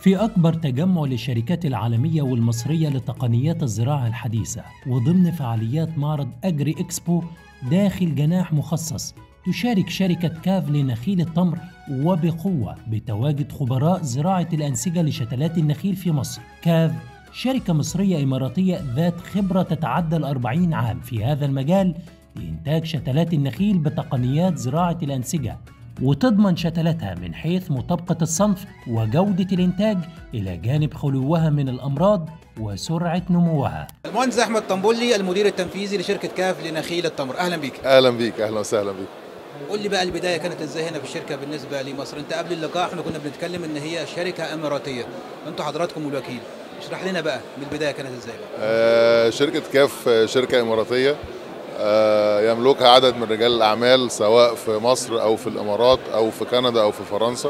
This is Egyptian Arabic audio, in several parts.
في أكبر تجمع للشركات العالمية والمصرية لتقنيات الزراعة الحديثة وضمن فعاليات معرض أجري إكسبو داخل جناح مخصص تشارك شركة كاف لنخيل التمر وبقوة بتواجد خبراء زراعة الأنسجة لشتلات النخيل في مصر كاف شركة مصرية إماراتية ذات خبرة تتعدى الأربعين عام في هذا المجال لإنتاج شتلات النخيل بتقنيات زراعة الأنسجة وتضمن شتلاتها من حيث مطابقة الصنف وجودة الإنتاج إلى جانب خلوها من الأمراض وسرعة نموها المهندس احمد طنبولي المدير التنفيذي لشركه كاف لنخيل التمر اهلا بيك اهلا بيك اهلا وسهلا بيك قول لي بقى البدايه كانت ازاي هنا في الشركه بالنسبه لمصر انت قبل اللقاء احنا كنا بنتكلم ان هي شركه اماراتيه انتوا حضراتكم الوكيل اشرح لنا بقى من البدايه كانت ازاي بقى آه شركة كاف آه، شركة إماراتية آه يملكها عدد من رجال الأعمال سواء في مصر أو في الإمارات أو في كندا أو في فرنسا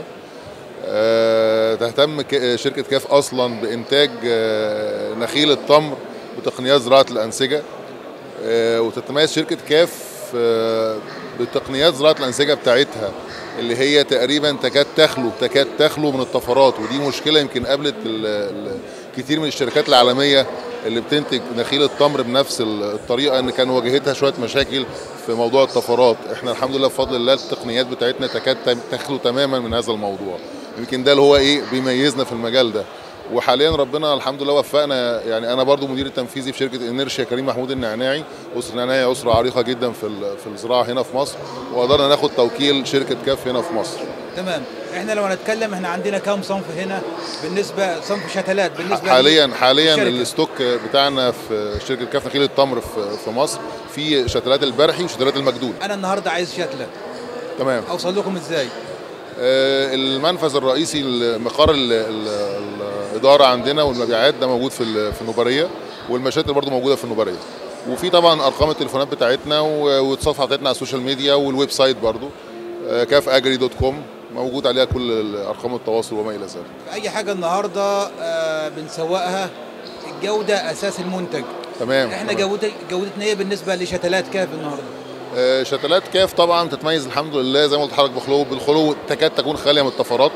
آه تهتم ك- شركة كاف أصلا بإنتاج آه نخيل التمر بتقنيات زراعة الأنسجة آه وتتميز شركة كاف آه بتقنيات زراعة الأنسجة بتاعتها اللي هي تقريبا تكاد تخلو تكاد تخلو من الطفرات ودي مشكلة يمكن قابلت ال- ال- كتير من الشركات العالمية اللي بتنتج نخيل التمر بنفس ال- الطريقة ان كان واجهتها شوية مشاكل في موضوع الطفرات احنا الحمد لله بفضل الله التقنيات بتاعتنا تكاد تم- تخلو تماما من هذا الموضوع يمكن ده اللي هو ايه بيميزنا في المجال ده وحاليا ربنا الحمد لله وفقنا يعني انا برضو مدير التنفيذي في شركه انرشيا كريم محمود النعناعي اسره النعناعي اسره عريقه جدا في ال- في الزراعه هنا في مصر وقدرنا ناخد توكيل شركه كاف هنا في مصر تمام احنا لو هنتكلم احنا عندنا كام صنف هنا بالنسبه صنف شتلات بالنسبه حاليا حاليا للشركة. الستوك بتاعنا في شركه كاف نخيل التمر في في مصر في شتلات البرحي وشتلات المجدول انا النهارده عايز شتله تمام اوصل لكم ازاي آه، المنفذ الرئيسي مقر ال- ال- الاداره عندنا والمبيعات ده موجود في ال- في النوباريه والمشاتل برضو موجوده في النوباريه وفي طبعا ارقام التليفونات بتاعتنا و- والصفحه بتاعتنا على السوشيال ميديا والويب سايت برضو آه، كاف اجري دوت كوم موجود عليها كل ال- ارقام التواصل وما الى ذلك اي حاجه النهارده آه بنسوقها الجوده اساس المنتج تمام احنا تمام. جودة جودتنا ايه بالنسبه لشتلات كاف النهارده آه، شتلات كاف طبعا تتميز الحمد لله زي ما قلت لحضرتك بخلو بالخلو تكاد تكون خاليه من الطفرات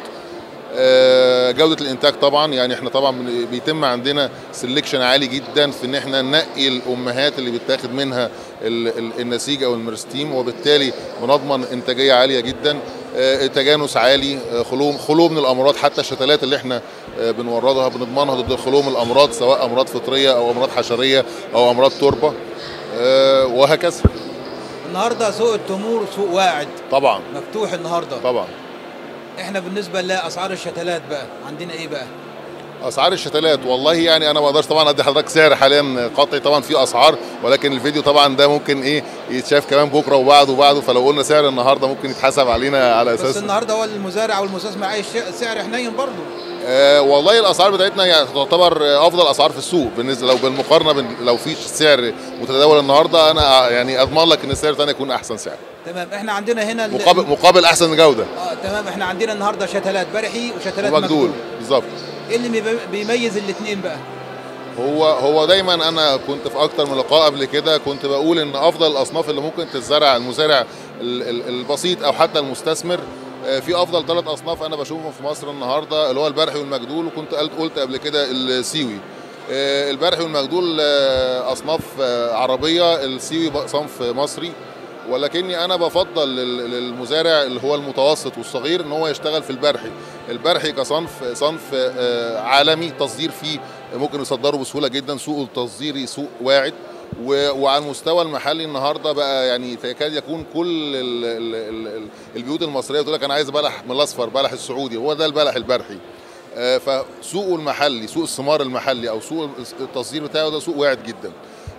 آه، جوده الانتاج طبعا يعني احنا طبعا بن- بيتم عندنا سلكشن عالي جدا في ان احنا ننقي الامهات اللي بيتاخد منها ال- ال- النسيج او المرستيم وبالتالي بنضمن انتاجيه عاليه جدا آه، تجانس عالي آه، خلو خلو من الامراض حتى الشتلات اللي احنا آه، بنوردها بنضمنها ضد الخلو من الامراض سواء امراض فطريه او امراض حشريه او امراض تربه آه، وهكذا النهارده سوق التمور سوق واعد طبعا مفتوح النهارده طبعا احنا بالنسبه لاسعار الشتلات بقى عندنا ايه بقى اسعار الشتلات والله يعني انا ما اقدرش طبعا ادي حضرتك سعر حاليا قطعي طبعا في اسعار ولكن الفيديو طبعا ده ممكن ايه يتشاف كمان بكره وبعده وبعده فلو قلنا سعر النهارده ممكن يتحسب علينا على بس اساس النهارده هو المزارع والمستثمر عايز ش- سعر حنين برضه آه والله الاسعار بتاعتنا يعني تعتبر آه، افضل اسعار في السوق بالنسبه لو بالمقارنه بين لو في سعر متداول النهارده انا يعني اضمن لك ان السعر الثاني يكون احسن سعر تمام احنا عندنا هنا ال- مقابل مقابل احسن جوده اه تمام احنا عندنا النهارده شتلات برحي وشتلات ومجدول مجدول بالظبط ايه اللي بيبي- بيميز الاثنين بقى هو هو دايما انا كنت في اكتر من لقاء قبل كده كنت بقول ان افضل الاصناف اللي ممكن تتزرع المزارع ال- ال- البسيط او حتى المستثمر آه، في افضل ثلاث اصناف انا بشوفهم في مصر النهارده اللي هو البرحي والمجدول وكنت قلت قلت قبل كده السيوي آه، البرحي والمجدول آه، اصناف آه، عربيه السيوي بقى صنف مصري ولكني انا بفضل لل- للمزارع اللي هو المتوسط والصغير ان هو يشتغل في البرحي البرحي كصنف صنف آه، عالمي تصدير فيه ممكن يصدره بسهوله جدا سوق التصديري سوق واعد و- وعلى المستوى المحلي النهارده بقى يعني تكاد يكون كل ال ال ال ال البيوت المصريه بتقول لك انا عايز بلح من الاصفر بلح السعودي هو ده البلح البرحي آه، فسوقه المحلي سوق الثمار المحلي او سوق التصدير بتاعه ده سوق واعد جدا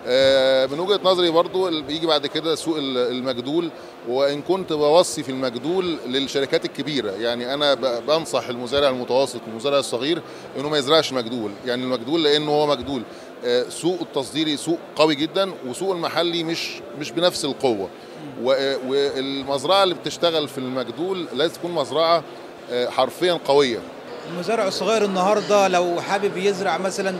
آه، من وجهه نظري برضو اللي بيجي بعد كده سوق ال- المجدول وان كنت بوصي في المجدول للشركات الكبيره يعني انا ب- بنصح المزارع المتوسط والمزارع الصغير انه ما يزرعش مجدول يعني المجدول لانه هو مجدول آه، سوق التصديري سوق قوي جدا وسوق المحلي مش مش بنفس القوه و- آه، والمزرعه اللي بتشتغل في المجدول لازم تكون مزرعه آه، حرفيا قويه المزارع الصغير النهارده لو حابب يزرع مثلا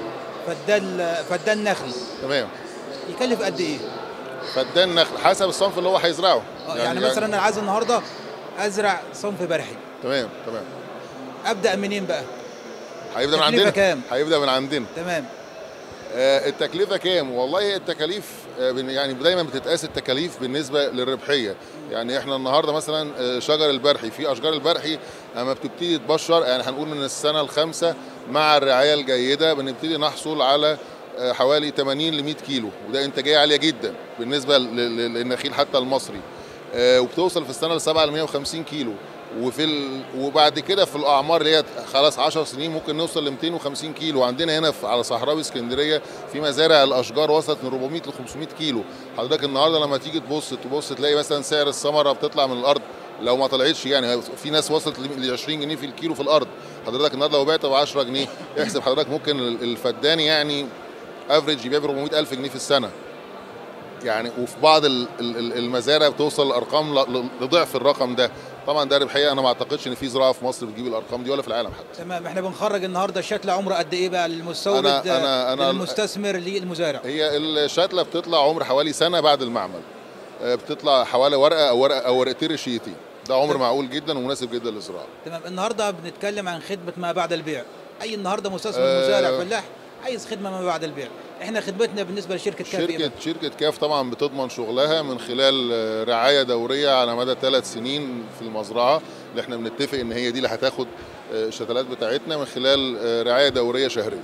فدان فدان نخل تمام يكلف قد ايه؟ فدان نخل حسب الصنف اللي هو هيزرعه آه، يعني, مثلا انا عايز النهارده ازرع صنف برحي تمام تمام ابدا منين بقى؟ هيبدا من التكلفة عندنا كام؟ هيبدا من عندنا تمام آه، التكلفه كام والله التكاليف آه، بن- يعني دايما بتتقاس التكاليف بالنسبه للربحيه يعني احنا النهارده مثلا آه، شجر البرحي في اشجار البرحي اما بتبتدي تبشر يعني هنقول من السنه الخامسه مع الرعايه الجيده بنبتدي نحصل على آه، حوالي 80 ل 100 كيلو وده انتاجيه عاليه جدا بالنسبه ل- ل- للنخيل حتى المصري آه، وبتوصل في السنه السابعه ل 150 كيلو وفي ال... وبعد كده في الاعمار اللي هي خلاص 10 سنين ممكن نوصل ل 250 كيلو عندنا هنا في على صحراوي اسكندريه في مزارع الاشجار وصلت من 400 ل 500 كيلو حضرتك النهارده لما تيجي تبص تبص تلاقي مثلا سعر الثمره بتطلع من الارض لو ما طلعتش يعني في ناس وصلت ل 20 جنيه في الكيلو في الارض حضرتك النهارده لو بعت ب 10 جنيه احسب حضرتك ممكن الفدان يعني افريج يبيع ب 400 الف جنيه في السنه يعني وفي بعض ال- ال- ال- المزارع بتوصل الارقام ل- ل- لضعف الرقم ده طبعا ده ربحيه انا ما اعتقدش ان في زراعه في مصر بتجيب الارقام دي ولا في العالم حتى تمام احنا بنخرج النهارده الشتله عمره قد ايه بقى للمستورد أنا- أنا- أنا- للمستثمر للمزارع هي الشتله بتطلع عمر حوالي سنه بعد المعمل آه، بتطلع حوالي ورقه او ورقه او ورقتين ريشيتي ده عمر معقول جدا ومناسب جدا للزراعه تمام النهارده بنتكلم عن خدمه ما بعد البيع اي النهارده مستثمر آه. مزارع فلاح عايز خدمه ما بعد البيع احنا خدمتنا بالنسبه لشركه كافي إيه شركه بقى؟ شركه كاف طبعا بتضمن شغلها من خلال آه، رعايه دوريه على مدى ثلاث سنين في المزرعه اللي احنا بنتفق ان هي دي اللي هتاخد آه، الشتلات بتاعتنا من خلال آه، رعايه دوريه شهريه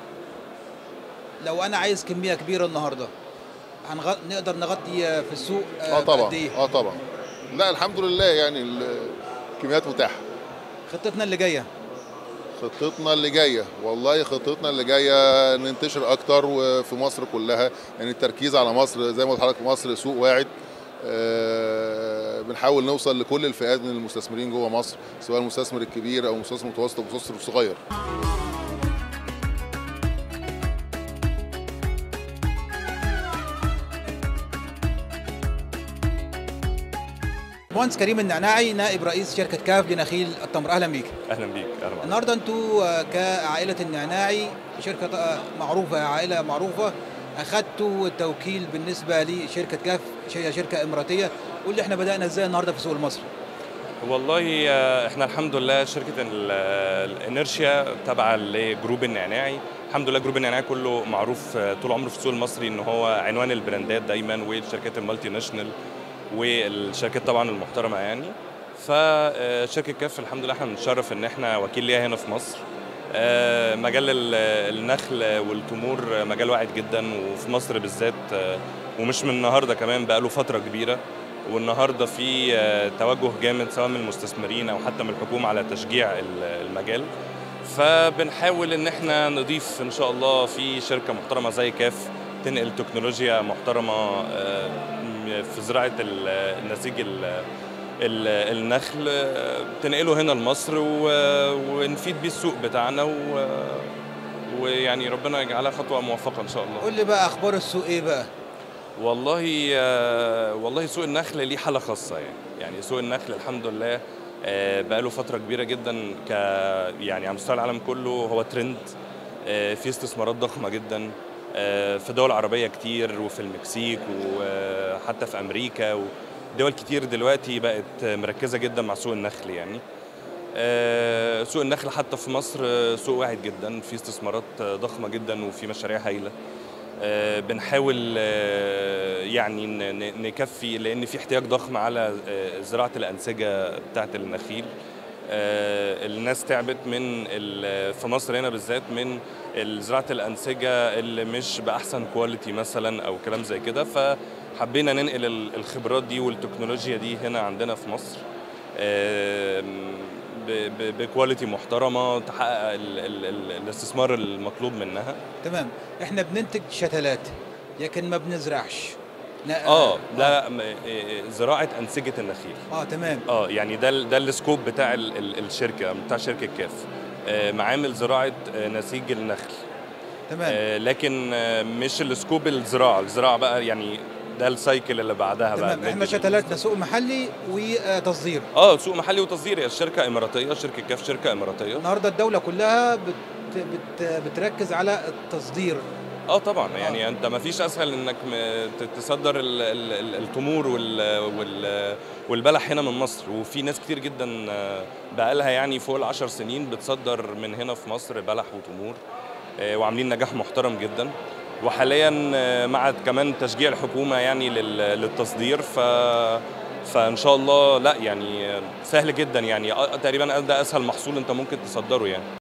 لو انا عايز كميه كبيره النهارده هنغ... نقدر نغطي في السوق اه طبعا قد ايه اه طبعا لا الحمد لله يعني ال- الكميات متاحه خطتنا اللي جايه خطتنا اللي جايه والله خطتنا اللي جايه ننتشر اكتر وفي مصر كلها يعني التركيز على مصر زي ما قلت لحضرتك مصر سوق واعد آه، بنحاول نوصل لكل الفئات من المستثمرين جوه مصر سواء المستثمر الكبير او المستثمر المتوسط او المستثمر الصغير مهندس كريم النعناعي نائب رئيس شركه كاف لنخيل التمر اهلا بيك اهلا بيك اهلا معك. النهارده انتوا آه، كعائله النعناعي شركه آه، معروفه عائله معروفه اخذتوا التوكيل بالنسبه لشركه كاف هي شركه اماراتيه قول لي احنا بدانا ازاي النهارده في السوق المصري والله آه، احنا الحمد لله شركه ال- الانرشيا تابعه لجروب النعناعي الحمد لله جروب النعناعي كله معروف آه، طول عمره في السوق المصري ان هو عنوان البراندات دايما والشركات المالتي ناشونال والشركات طبعا المحترمه يعني فشركه كاف الحمد لله احنا بنتشرف ان احنا وكيل ليها هنا في مصر آه، مجال ال- النخل والتمور مجال واعد جدا وفي مصر بالذات آه، ومش من النهارده كمان بقاله فتره كبيره والنهارده في آه، توجه جامد سواء من المستثمرين او حتى من الحكومه على تشجيع ال- المجال فبنحاول ان احنا نضيف ان شاء الله في شركه محترمه زي كاف تنقل تكنولوجيا محترمه آه، في زراعه ال- النسيج ال- ال- النخل آه، تنقله هنا لمصر و- ونفيد بيه السوق بتاعنا و- ويعني ربنا يجعلها خطوه موفقه ان شاء الله قول لي بقى اخبار السوق ايه بقى والله آه، والله سوق النخل ليه حاله خاصه يعني يعني سوق النخل الحمد لله آه، بقاله فتره كبيره جدا ك يعني على مستوى العالم كله هو ترند آه، في استثمارات ضخمه جدا آه، في دول عربيه كتير وفي المكسيك وحتى في امريكا ودول كتير دلوقتي بقت مركزه جدا مع سوق النخل يعني آه، سوق النخل حتى في مصر آه، سوق واعد جدا في استثمارات آه، ضخمه جدا وفي مشاريع هايله آه، بنحاول آه، يعني ن- ن- نكفي لان في احتياج ضخم على آه، زراعه الانسجه بتاعه النخيل آه، الناس تعبت من ال- في مصر هنا بالذات من زراعه الانسجه اللي مش باحسن كواليتي مثلا او كلام زي كده فحبينا ننقل ال- الخبرات دي والتكنولوجيا دي هنا عندنا في مصر آم، ب- ب- بكواليتي محترمه تحقق ال- ال- ال- الاستثمار المطلوب منها تمام احنا بننتج شتلات لكن ما بنزرعش لا اه لا م- إيه، زراعه انسجه النخيل اه تمام اه يعني ده ال- ده السكوب بتاع ال- ال- الشركه بتاع شركه كاف آه، معامل زراعه آه، نسيج النخل تمام آه، لكن آه، مش السكوب الزراعه الزراعه بقى يعني ده السايكل اللي بعدها بقى تمام احنا بندي- شتلاتنا سوق محلي وتصدير اه سوق محلي وتصدير هي الشركه اماراتيه شركه كاف شركه اماراتيه النهارده الدوله كلها بت بت بتركز على التصدير اه طبعا يعني انت ما فيش اسهل انك م- ت- تصدر ال- ال- ال- التمور وال وال والبلح هنا من مصر وفي ناس كتير جدا آه، بقالها يعني فوق العشر سنين بتصدر من هنا في مصر بلح وتمور آه، وعاملين نجاح محترم جدا وحاليا آه، مع كمان تشجيع الحكومه يعني لل- للتصدير ف فان شاء الله لا يعني آه، سهل جدا يعني آه، تقريبا ده اسهل محصول انت ممكن تصدره يعني